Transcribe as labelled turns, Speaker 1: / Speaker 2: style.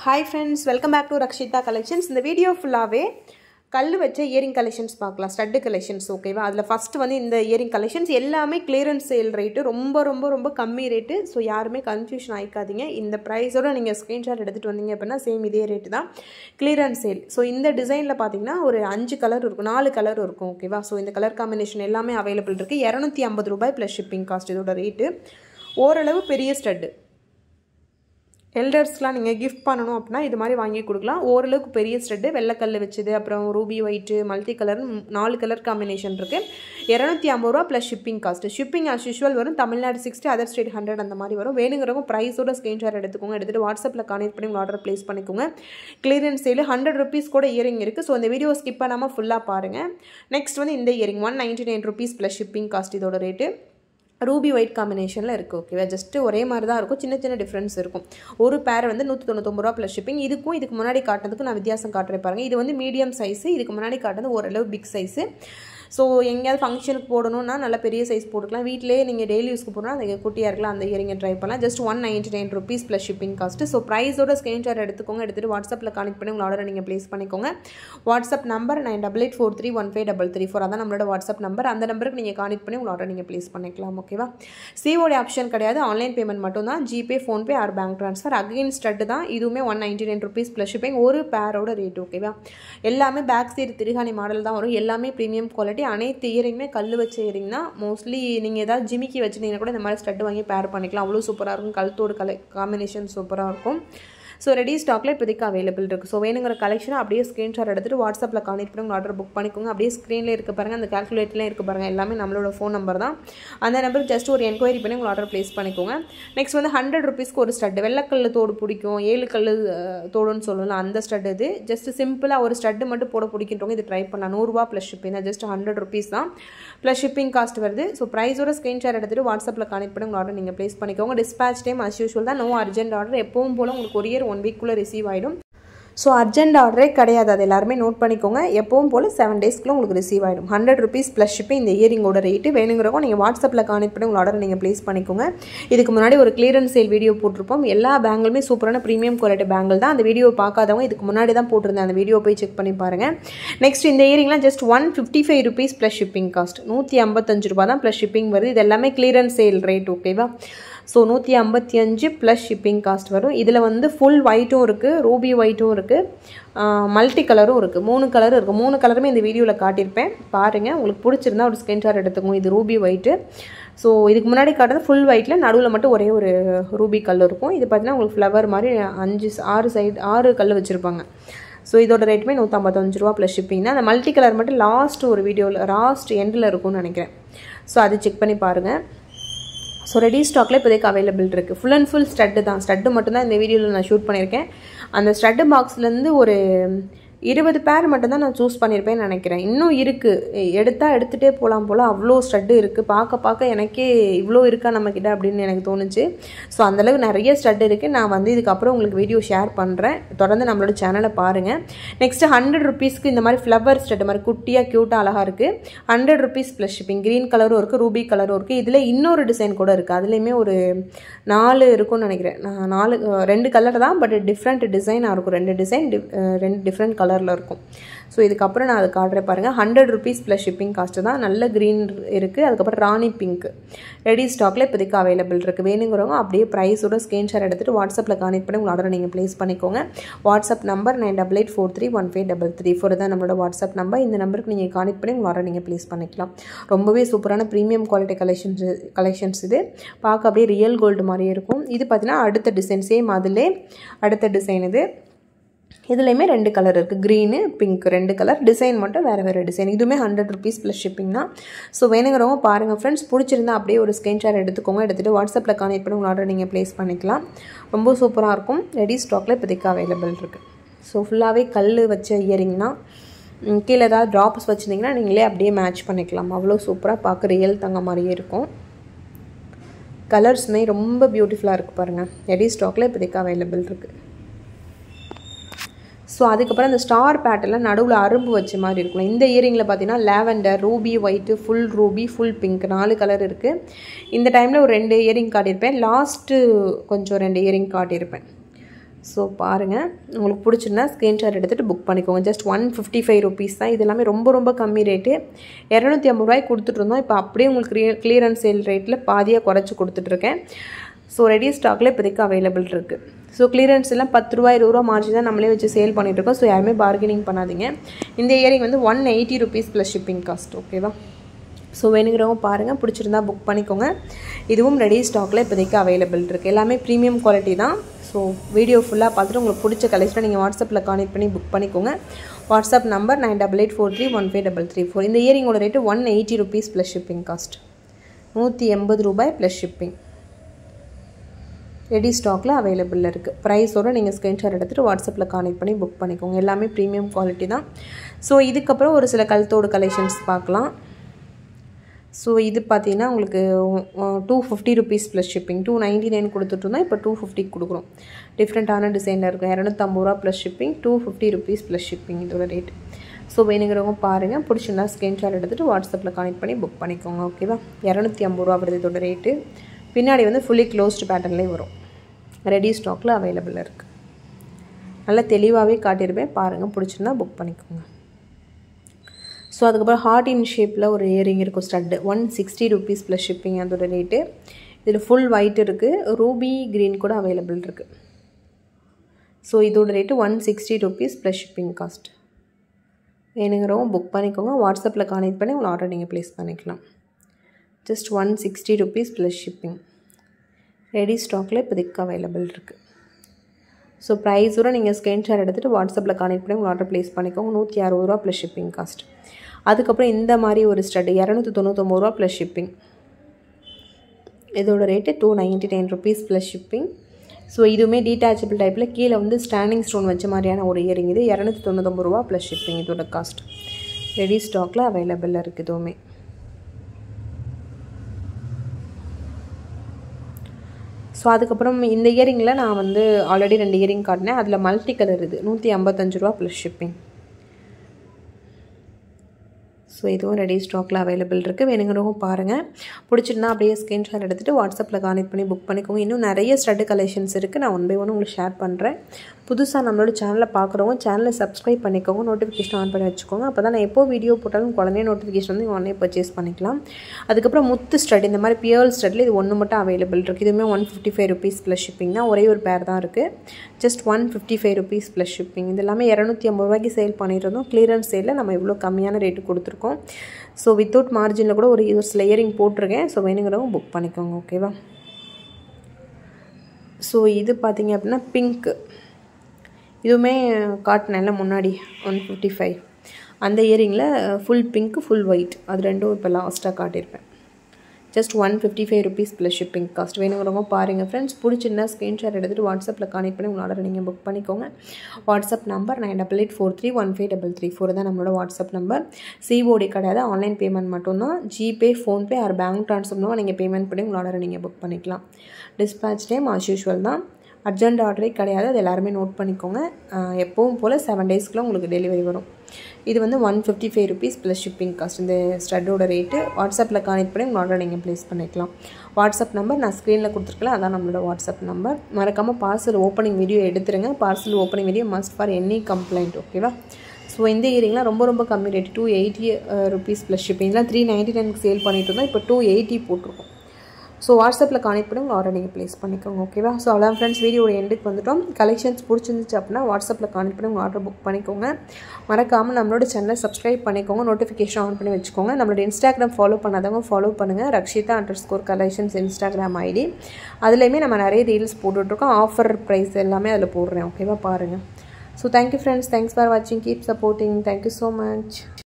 Speaker 1: hi friends welcome back to Rakshita collections இந்த video ஃபுல்லாகவே கல் வச்ச இயரிங் கலெக்ஷன்ஸ் பார்க்கலாம் ஸ்டட்டு கலெக்ஷன்ஸ் ஓகேவா அதில் ஃபஸ்ட்டு வந்து இந்த இயரிங் கலெக்ஷன்ஸ் எல்லாமே கிளியரன்ஸ் சேல் ரேட்டு ரொம்ப ரொம்ப ரொம்ப கம்மி ரேட்டு ஸோ யாருமே கன்ஃபியூஷன் ஆகிக்காதீங்க இந்த ப்ரைஸோட நீங்கள் ஸ்க்ரீன்ஷாட் எடுத்துகிட்டு வந்தீங்க அப்படின்னா சேம் இதே ரேட்டு தான் கிளியரன்ஸ் சேல் ஸோ இந்த டிசைனில் பார்த்தீங்கன்னா ஒரு அஞ்சு கலர் இருக்கும் நாலு கலர் இருக்கும் ஓகேவா ஸோ இந்த கலர் காம்பினேஷன் எல்லாமே அவைலபிள் இருக்குது இரநூத்தி ஐம்பது ரூபாய் ப்ளஸ் ஷிப்பிங் காஸ்ட் இதோட ரேட்டு ஓரளவு பெரிய ஸ்டட்டு எல்டர்ஸ்லாம் நீங்கள் கிஃப்ட் பண்ணணும் அப்படின்னா இது மாதிரி வாங்கி கொடுக்கலாம் ஓரளவுக்கு பெரிய ஸ்டெட்டு வெள்ளைக்கல் வச்சது அப்புறம் ரூபி ஒயிட்டு மல்டி கலர் நாலு கலர் காம்பினேஷன் இருக்குது இரநூத்தி ஐம்பது ரூபா plus shipping cost shipping as usual வரும் Tamil Nadu sixty other state hundred அந்த மாதிரி வரும் வேணுங்கிறவங்க ப்ரைஸோட ஸ்க்ரீன்ஷாட் எடுத்துக்கோங்க எடுத்துகிட்டு வாட்ஸ்அப்பில் கான்டெக்ட் பண்ணி உங்கள் ஆர்டர் ப்ளேஸ் பண்ணிக்கோங்க கிளியரன்ஸ் சேல் ஹண்ட்ரட் ருபீஸ் கூட இயரிங் இருக்குது ஸோ இந்த வீடியோ ஸ்கிப் பண்ணாமல் ஃபுல்லாக பாருங்கள் நெக்ஸ்ட் வந்து இந்த earring one ninety nine rupees plus shipping cost இதோட ரேட்டு ரூபி ஒயிட் காம்பினேஷனில் இருக்குது ஓகேவா ஜஸ்ட்டு ஒரே மாதிரி தான் இருக்கும் சின்ன சின்ன டிஃப்ரென்ஸ் இருக்கும் ஒரு பேர் வந்து நூற்றி தொண்ணூத்தொம்பது ரூபா ப்ளஸ் ஷிப்பிங் இதுக்கும் இதுக்கு முன்னாடி காட்டுறதுக்கு நான் வித்தியாசம் காட்டுறேன் பாருங்கள் இது வந்து மீடியம் சைஸு இதுக்கு முன்னாடி காட்டுறது ஓரளவு பிக் சைஸு ஸோ எங்கேயாவது ஃபங்க்ஷனுக்கு போடணும்னா நல்ல பெரிய சைஸ் போட்டுக்கலாம் வீட்டிலேயே நீங்கள் டெய்லி யூஸ்க்கு போடணும் அந்த குட்டியாக இருக்கலாம் அந்த இயரிங்கை ட்ரை பண்ணலாம் just one ninety nine rupees plus shipping cost so ப்ரைஸோட ஸ்க்ரீன்ஷாட் எடுத்துக்கோங்க எடுத்துகிட்டு வாட்ஸ்அப்பில் கனெக்ட் பண்ணி உங்கள் ஆர்டரை நீங்கள் ப்ளேஸ் பண்ணிக்கோங்க WhatsApp number nine double eight four three one five double three four அதான் நம்மளோட வாட்ஸ்அப் நம்பர் அந்த நம்பருக்கு நீங்கள் கான்டெக்ட் பண்ணி உங்கள் ஆர்டர் நீங்கள் ப்ளேஸ் பண்ணிக்கலாம் ஓகேவா சிஓடி ஆப்ஷன் கிடையாது ஆன்லைன் பேமெண்ட் மட்டும் தான் GPay PhonePe or bank transfer again stud தான் இதுவுமே one ninety nine rupees plus shipping ஒரு பேரோட ரேட் ஓகேவா எல்லாமே பேக் சைடு திருகாணி மாடல் தான் வரும் எல்லாமே ப்ரீமியம் குவாலிட்டி அனைத்து இயரிங்குமே கல் வச்ச இயரிங்னா மோஸ்ட்லி நீங்கள் ஏதாவது ஜிமிக்கி வச்சுருந்தீங்கன்னா கூட இந்த மாதிரி ஸ்டட்டு வாங்கி பேர் பண்ணிக்கலாம் அவ்வளோ சூப்பராக இருக்கும் கழுத்தோடு கலை காம்பினேஷன் சூப்பராக இருக்கும் ஸோ ரெடி ஸ்டாக்ல இப்போதைக்கு அவைலபிள் இருக்குது ஸோ வேணுங்கிற கலெக்ஷனை அப்படியே ஸ்க்ரீன்ஷாட் எடுத்துகிட்டு வாட்ஸ்அப்பில் கான்டெக்ட் பண்ணி உங்கள் ஆர்டர் புக் பண்ணிக்கோங்க அப்படியே ஸ்க்ரீனில் இருக்க பாருங்கள் அந்த கேல்குலேட்டர்லேயும் இருக்க பாருங்கள் எல்லாமே நம்மளோட ஃபோன் நம்பர் தான் அந்த நம்பருக்கு ஜஸ்ட் ஒரு என்கொயரி பண்ணி உங்கள் ஆர்டர் ப்ளேஸ் பண்ணிக்கோங்க நெக்ஸ்ட் வந்து ஹண்ட்ரட் ருபீஸ்க்கு ஒரு ஸ்டட் வெள்ளக்கல் தோடு பிடிக்கும் ஏழு கல் தோடுன்னு சொல்லலாம் அந்த ஸ்டட் இது ஜஸ்ட் சிம்பிளாக ஒரு ஸ்டட்டு மட்டும் போட பிடிக்கின்றவங்க இது ட்ரை பண்ணலாம் நூறுரூவா plus shipping just hundred rupees தான் ப்ளஸ் ஷிப்பிங் காஸ்ட் வருது ஸோ ப்ரைஸோட ஸ்க்ரீன்ஷாட் எடுத்துகிட்டு வாட்ஸ்அப்பில் கான்டெக்ட் பண்ணி உங்கள் ஆர்டர் நீங்கள் ப்ளேஸ் பண்ணிக்கோங்க டிஸ்பேச் டைம் அஸ் யூஷுவல் தான் நோ அர்ஜென்ட் ஆர்டர் எப்பவும் போல் உங்களுக்கு கொரியர் ஒன் வீக்குள்ளே ரிசீவ் ஆகிடும் ஸோ அர்ஜென்ட் ஆர்டரே கிடையாது அது எல்லாருமே நோட் பண்ணிக்கோங்க எப்பவும் போல் செவன் டேஸ்க்குள்ள உங்களுக்கு ரிசீவ் ஆகிடும் ஹண்ட்ரட் ருபீஸ் ப்ளஸ் ஷிப்பிங் இந்த இயரிங்கோட ரேட்டு வேணுங்கிறவங்க நீங்கள் வாட்ஸ்அப்பில் கான்டெக்ட் பண்ணி உங்கள் ஆர்டர் நீங்கள் ப்ளேஸ் பண்ணிக்கோங்க இதுக்கு முன்னாடி ஒரு கிளியரன்ஸ் சேல் வீடியோ போட்டிருப்போம் எல்லா பேங்கிலுமே சூப்பரான ப்ரீமியம் குவாலிட்டி பேங்கிள் தான் அந்த வீடியோ பார்க்காதவங்க இதுக்கு முன்னாடி தான் போட்டிருந்தேன் அந்த வீடியோ போய் செக் பண்ணி பாருங்கள் நெக்ஸ்ட் இந்த இயரிங்லாம் just one fifty five rupees plus shipping cost நூற்றி ஐம்பத்தஞ்சு ரூபா தான் ப்ளஸ் ஷிப்பிங் வருது இது எல்லாமே கிளியரன்ஸ் சேல் ரேட் ஓகேவா ஸோ நூற்றி ஐம்பத்தி அஞ்சு ப்ளஸ் ஷிப்பிங் காஸ்ட் வரும் இதில் வந்து ஃபுல் ஒயிட்டும் இருக்குது ரூபி ஒயிட்டும் இருக்குது மல்டி கலரும் இருக்குது மூணு கலரும் இருக்குது மூணு கலருமே இந்த வீடியோவில் காட்டியிருப்பேன் பாருங்கள் உங்களுக்கு பிடிச்சிருந்தா ஒரு ஸ்க்ரீன்ஷாட் எடுத்துக்கோங்க இது ரூபி ஒயிட்டு ஸோ இதுக்கு முன்னாடி காட்டுறது ஃபுல் ஒயிட்டில் நடுவில் மட்டும் ஒரே ஒரு ரூபி கல் இருக்கும் இது பார்த்தீங்கன்னா உங்களுக்கு ஃப்ளவர் மாதிரி அஞ்சு ஆறு சைடு ஆறு கல் வச்சுருப்பாங்க ஸோ இதோட ரேட்டுமே நூற்றம்பத்தஞ்சு ரூபா ப்ளஸ் ஷிப்பிங் தான் அந்த மல்டி கலர் மட்டும் லாஸ்ட் ஒரு வீடியோவில் லாஸ்ட் எண்டில் இருக்கும்னு நினைக்கிறேன் ஸோ அது செக் பண்ணி பாருங்கள் ஸோ ரெடி ஸ்டாக்கில் இப்போதைக்கு அவைலபிள் இருக்குது ஃபுல் அண்ட் ஃபுல் ஸ்டட்டு தான் ஸ்டட்டு மட்டும்தான் இந்த வீடியோவில் நான் ஷூட் பண்ணியிருக்கேன் அந்த ஸ்டட்டு பாக்ஸ்லேருந்து ஒரு இருபது பேர் மட்டும்தான் நான் சூஸ் பண்ணியிருப்பேன்னு நினைக்கிறேன் இன்னும் இருக்குது எடுத்தால் எடுத்துகிட்டே போகலாம் போல் அவ்வளோ ஸ்டட்டு இருக்குது பார்க்க பார்க்க எனக்கே இவ்வளோ இருக்கா நம்மக்கிட்ட அப்படின்னு எனக்கு தோணுச்சு ஸோ அந்தளவு நிறைய ஸ்டட் இருக்குது நான் வந்து இதுக்கப்புறம் உங்களுக்கு வீடியோ ஷேர் பண்ணுறேன் தொடர்ந்து நம்மளோட சேனலை பாருங்கள் நெக்ஸ்ட்டு ஹண்ட்ரட் ருபீஸ்க்கு இந்த மாதிரி ஃப்ளவர் ஸ்டட் மாதிரி குட்டியாக க்யூட்டாக அழகாக இருக்குது hundred rupees plus shipping green கலரும் இருக்குது ரூபி கலரும் இருக்குது இதில் இன்னொரு டிசைன் கூட இருக்குது அதுலேயுமே ஒரு நாலு இருக்கும்னு நினைக்கிறேன் நாலு ரெண்டு கலர் தான் பட் டிஃப்ரெண்ட் டிசைனாக இருக்கும் ரெண்டு டிசைன் ரெண்டு டிஃப்ரெண்ட் கலர் கலரில் இருக்கும் ஸோ இதுக்கப்புறம் நான் அது காட்டுறேன் பாருங்கள் hundred rupees plus shipping cost தான் நல்ல க்ரீன் இருக்குது அதுக்கப்புறம் ராணி பிங்க் ரெடி ஸ்டாக்கில் இப்போதைக்கு அவைலபிள் இருக்குது வேணுங்கிறவங்க அப்படியே ப்ரைஸோட ஸ்க்ரீன்ஷாட் எடுத்துகிட்டு வாட்ஸ்அப்பில் கான்டெக்ட் பண்ணி உங்கள் ஆர்டரை நீங்கள் ப்ளேஸ் பண்ணிக்கோங்க WhatsApp number nine double eight four three one five double three four தான் நம்மளோட வாட்ஸ்அப் நம்பர் இந்த நம்பருக்கு நீங்கள் கான்டெக்ட் பண்ணி உங்கள் ஆர்டர் நீங்கள் ப்ளேஸ் பண்ணிக்கலாம் ரொம்பவே சூப்பரான ப்ரீமியம் குவாலிட்டி கலெக்ஷன்ஸ் கலெக்ஷன்ஸ் இது பார்க்க அப்படியே ரியல் கோல்டு மாதிரியே இருக்கும் இது பார்த்தீங்கன்னா அடுத்த டிசைன் சேம் அதிலே அடுத்த டிசைன் இது இதுலேயுமே ரெண்டு கலர் இருக்குது க்ரீனு பிங்க் ரெண்டு கலர் டிசைன் மட்டும் வேறு வேறு டிசைன் இதுவுமே ஹண்ட்ரட் ருபீஸ் ப்ளஸ் ஷிப்பிங் தான் ஸோ வேணுங்கிறவங்க பாருங்கள் ஃப்ரெண்ட்ஸ் பிடிச்சிருந்தா அப்படியே ஒரு ஸ்க்ரீன்ஷாட் எடுத்துக்கோங்க எடுத்துகிட்டு வாட்ஸ்அப்பில் கான்டெக்ட் பண்ணி உங்கள் ஆர்டர் நீங்கள் ப்ளேஸ் பண்ணிக்கலாம் ரொம்ப சூப்பராக இருக்கும் ரெடி ஸ்டாக்கில் இப்போதைக்கு அவைலபிள் இருக்குது ஸோ ஃபுல்லாகவே கல் வச்ச இயரிங்னா கீழே ஏதாவது ட்ராப்ஸ் வச்சுருந்தீங்கன்னா நீங்களே அப்படியே மேட்ச் பண்ணிக்கலாம் அவ்வளோ சூப்பராக பார்க்க ரியல் தங்க மாதிரியே இருக்கும் கலர்ஸுமே ரொம்ப பியூட்டிஃபுல்லாக இருக்குது பாருங்கள் ரெடி ஸ்டாக்கில் இப்போதைக்கு அவைலபிள் இருக்குது ஸோ அதுக்கப்புறம் இந்த ஸ்டார் பேட்டர்னில் நடுவில் அரும்பு வச்ச மாதிரி இருக்கும் இந்த இயரிங்கில் பார்த்தீங்கன்னா lavender ruby white full ruby full pink நாலு கலர் இருக்குது இந்த டைமில் ஒரு ரெண்டு இயரிங் காட்டியிருப்பேன் லாஸ்ட்டு கொஞ்சம் ரெண்டு இயரிங் காட்டியிருப்பேன் ஸோ பாருங்கள் உங்களுக்கு பிடிச்சிருந்தா ஸ்க்ரீன்ஷாட் எடுத்துகிட்டு புக் பண்ணிக்கோங்க just one fifty five rupees தான் இது எல்லாமே ரொம்ப ரொம்ப கம்மி ரேட்டு இரநூத்தி ஐம்பது ரூபாய்க்கு கொடுத்துட்ருந்தோம் இப்போ அப்படியே உங்களுக்கு க்ளியர் கிளியரன்ஸ் சேல் ரேட்டில் பாதியாக குறைச்சி கொடுத்துட்ருக்கேன் ஸோ ரெடி ஸ்டாக்கில் இப்போதைக்கு அவைலபிள் இருக்குது ஸோ கிளியரன்ஸ் எல்லாம் பத்து ரூபா இருபது ரூபா மார்ஜின் தான் நம்மளே வச்சு சேல் பண்ணிகிட்ருக்கோம் ஸோ யாருமே பார்கெனிங் பண்ணாதீங்க இந்த இயரிங் வந்து one eighty rupees plus shipping cost ஓகேவா ஸோ வேணுங்கிறவங்க பாருங்கள் பிடிச்சிருந்தா புக் பண்ணிக்கோங்க இதுவும் ரெடி ஸ்டாக்கில் இப்போதைக்கு அவைலபிள் இருக்குது எல்லாமே ப்ரீமியம் குவாலிட்டி தான் ஸோ வீடியோ ஃபுல்லாக பார்த்துட்டு உங்களுக்கு பிடிச்ச கலெக்ஷனை நீங்கள் வாட்ஸ்அப்பில் கான்டெக்ட் பண்ணி புக் பண்ணிக்கோங்க WhatsApp number nine double eight four three one five double three four இந்த இயரிங்கோட rate one eighty rupees plus shipping cost நூற்றி எண்பது ரூபாய் ப்ளஸ் ஷிப்பிங் ரெடி ஸ்டாக்கில் அவைலபிளில் இருக்குது ப்ரைஸோடு நீங்கள் ஸ்க்ரீன்ஷாட் எடுத்துகிட்டு வாட்ஸ்அப்பில் கான்டெக்ட் பண்ணி புக் பண்ணிக்கோங்க எல்லாமே ப்ரீமியம் குவாலிட்டி தான் ஸோ இதுக்கப்புறம் ஒரு சில கழுத்தோடு கலெக்ஷன்ஸ் பார்க்கலாம் ஸோ இது பார்த்தீங்கன்னா உங்களுக்கு two fifty rupees plus shipping two ninety nine கொடுத்துட்ருந்தோம் இப்போ டூ ஃபிஃப்டிக்கு கொடுக்குறோம் டிஃப்ரெண்ட்டான டிசைனில் இருக்கும் இரநூத்தம்பது ரூபா plus shipping two fifty rupees plus shipping இதோட ரேட் ஸோ வேணுங்கிறவங்க பாருங்கள் பிடிச்சிருந்தா ஸ்க்ரீன்ஷாட் எடுத்துகிட்டு வாட்ஸ்அப்பில் கனெக்ட் பண்ணி புக் பண்ணிக்கோங்க ஓகேவா இரநூத்தி ஐம்பது ரூபா வருது இதோட ரேட்டு பின்னாடி வந்து ஃபுல்லி க்ளோஸ்டு பேட்டர்ன்லேயே வரும் ரெடி ஸ்டாக்கில் அவைலபிள் இருக்குது நல்லா தெளிவாகவே காட்டியிருப்பேன் பாருங்கள் பிடிச்சிருந்தா புக் பண்ணிக்கோங்க ஸோ அதுக்கப்புறம் ஹார்ட் இன் ஷேப்பில் ஒரு இயரிங் இருக்கும் stud one sixty rupees plus shipping அதோட ரேட்டு இதில் ஃபுல் ஒயிட் இருக்குது ரூபி க்ரீன் கூட அவைலபிள் இருக்குது ஸோ இதோட rate one sixty rupees plus shipping cost வேணுங்கிறவங்க புக் பண்ணிக்கோங்க வாட்ஸ்அப்பில் கான்டெக்ட் பண்ணி உங்களை ஆர்டர் நீங்கள் ப்ளேஸ் பண்ணிக்கலாம் just one sixty rupees plus shipping ready ஸ்டாக்கில் இப்போதைக்கு அவைலபிள் இருக்குது ஸோ ப்ரைஸோட நீங்கள் ஸ்க்ரீன்ஷாட் எடுத்துகிட்டு வாட்ஸ்அப்பில் கான்டெக்ட் பண்ணி உங்கள் ஆர்டர் ப்ளேஸ் பண்ணிக்கோங்க நூற்றி அறுபது ரூபா ப்ளஸ் ஷிப்பிங் காஸ்ட் அதுக்கப்புறம் இந்த மாதிரி ஒரு ஸ்டட் இரநூத்தி தொண்ணூற்றொம்பது ரூபா ப்ளஸ் ஷிப்பிங் இதோட rate two ninety nine rupees plus shipping so இதுவுமே டீட்டாச்சபிள் டைப்பில் கீழே வந்து ஸ்டாண்டிங் ஸ்டோன் வச்ச மாதிரியான ஒரு இயரிங் இது இரநூத்தி தொண்ணூத்தொம்பது ரூபா ப்ளஸ் ஷிப்பிங் இதோட காஸ்ட் ரெடி ஸ்டாக்கில் அவைலபிளில் இருக்குது இதுவுமே ஸோ அதுக்கப்புறம் இந்த இயரிங்கில் நான் வந்து ஆல்ரெடி ரெண்டு இயரிங் காட்டினேன் அதில் மல்டி கலர் இது நூற்றி ஐம்பத்தஞ்சு ரூபா ப்ளஸ் ஷிப்பிங் ஸோ இதுவும் ரெடி ஸ்டாக்கில் அவைலபிள் இருக்குது வேணுங்கிறவங்க பாருங்கள் பிடிச்சிருந்தா அப்படியே ஸ்க்ரீன்ஷாட் எடுத்துகிட்டு வாட்ஸ்அப்பில் கான்டெக்ட் பண்ணி புக் பண்ணிக்கோங்க இன்னும் நிறைய ஸ்டட்டு கலெக்ஷன்ஸ் இருக்குது நான் ஒன் பை ஒன் உங்களுக்கு ஷேர் பண்ணுறேன் புதுசாக நம்மளோட சேனலை பார்க்குறவங்க சேனலை சப்ஸ்கிரைப் பண்ணிக்கோங்க நோட்டிஃபிகேஷன் ஆன் பண்ணி வச்சுக்கோங்க அப்போ தான் நான் எப்போ வீடியோ போட்டாலும் குழந்தைய நோட்டிஃபிகேஷன் வந்து உடனே பர்ச்சேஸ் பண்ணிக்கலாம் அதுக்கப்புறம் முத்து ஸ்டட் இந்த மாதிரி பியர் ஸ்டட்டில் இது ஒன்று மட்டும் அவைலபிள் இருக்குது இதுவுமே one fifty five rupees plus shipping தான் ஒரே ஒரு பேர் தான் இருக்குது just one fifty five rupees plus shipping இது எல்லாமே இரநூத்தி ஐம்பது ரூபாய்க்கு சேல் பண்ணியிருந்தோம் கிளியரன்ஸ் சேலில் நம்ம இவ்வளோ கம்மியான ரேட்டு கொடுத்துருக்கோம் ஸோ வித்தவுட் மார்ஜினில் கூட ஒரு ஒரு ஸ்லேயரிங் போட்டிருக்கேன் ஸோ வேணுங்கிறவங்க புக் பண்ணிக்கோங்க ஓகேவா ஸோ இது பார்த்தீங்க அப்படின்னா பிங்க்கு இதுவுமே காட்டினேன்ல முன்னாடி ஒன் ஃபிஃப்டி ஃபைவ் அந்த இயரிங்கில் ஃபுல் பிங்க் ஃபுல் ஒயிட் அது ரெண்டும் இப்போ லாஸ்ட்டாக காட்டியிருப்பேன் just one fifty five rupees plus shipping cost வேணுங்கிறவங்க பாருங்கள் ஃப்ரெண்ட்ஸ் பிடிச்சிருந்தா ஸ்க்ரீன்ஷாட் எடுத்துகிட்டு வாட்ஸ்அப்பில் கனெக்ட் பண்ணி உங்கள் ஆர்டர் நீங்கள் புக் பண்ணிக்கோங்க WhatsApp number nine double eight four three one five double three four தான் நம்மளோட வாட்ஸ்அப் நம்பர் சிஓடி கிடையாது ஆன்லைன் பேமெண்ட் மட்டும்தான் GPay PhonePe or bank transfer நீங்கள் பேமெண்ட் பண்ணி உங்கள் ஆர்டரை நீங்கள் புக் பண்ணிக்கலாம் டிஸ்பேச் டைம் ஆஸ் யூஷுவல் தான் அர்ஜென்ட் ஆர்டரே கிடையாது அது எல்லாருமே நோட் பண்ணிக்கோங்க எப்பவும் போல் செவன் டேஸ்க்குள்ளே உங்களுக்கு டெலிவரி வரும் இது வந்து one fifty five rupees plus shipping cost இந்த ஸ்டட்டோட ரேட்டு வாட்ஸ்அப்பில் கனெக்ட் பண்ணி உங்கள் ஆர்டர் நீங்கள் ப்ளேஸ் பண்ணிக்கலாம் வாட்ஸ்அப் நம்பர் நான் ஸ்க்ரீனில் கொடுத்துருக்கல அதான் நம்மளோட வாட்ஸ்அப் நம்பர் மறக்காமல் பார்சல் ஓப்பனிங் வீடியோ எடுத்துருங்க parcel opening video must for any complaint ஓகேவா ஸோ இந்த இயரிங்லாம் ரொம்ப ரொம்ப கம்மி rate two eighty rupees plus ஷிப்பிங்லாம் த்ரீ நைன்ட்டி நைனுக்கு சேல் பண்ணிட்டு இருந்தோம் இப்போ டூ எயிட்டி போட்டிருக்கோம் ஸோ வாட்ஸ்அப்பில் கனெக்ட் பண்ணி உங்கள் ஆர்டர் நீங்கள் ப்ளேஸ் பண்ணிக்கோங்க ஓகேவா ஸோ அவ்வளோ ஃப்ரெண்ட்ஸ் வீடியோட எண்டுக்கு வந்துட்டோம் கலெக்ஷன்ஸ் பிடிச்சிருந்துச்சு அப்படின்னா வாட்ஸ்அப்பில் கனெக்ட் பண்ணி உங்கள் ஆர்டர் புக் பண்ணிக்கோங்க மறக்காமல் நம்மளோட சேனலை சப்ஸ்கிரைப் பண்ணிக்கோங்க நோட்டிஃபிகேஷன் ஆன் பண்ணி வச்சுக்கோங்க நம்மளோட இன்ஸ்டாகிராம் ஃபாலோ பண்ணாதவங்க ஃபாலோ பண்ணுங்கள் Rakshitha underscore collections Instagram ID அதுலேயுமே நம்ம நிறைய ரீல்ஸ் போட்டுட்ருக்கோம் ஆஃபர் ப்ரைஸ் எல்லாமே அதில் போடுறேன் ஓகேவா பாருங்கள் so thank you friends thanks for வாட்சிங் keep supporting thank you so much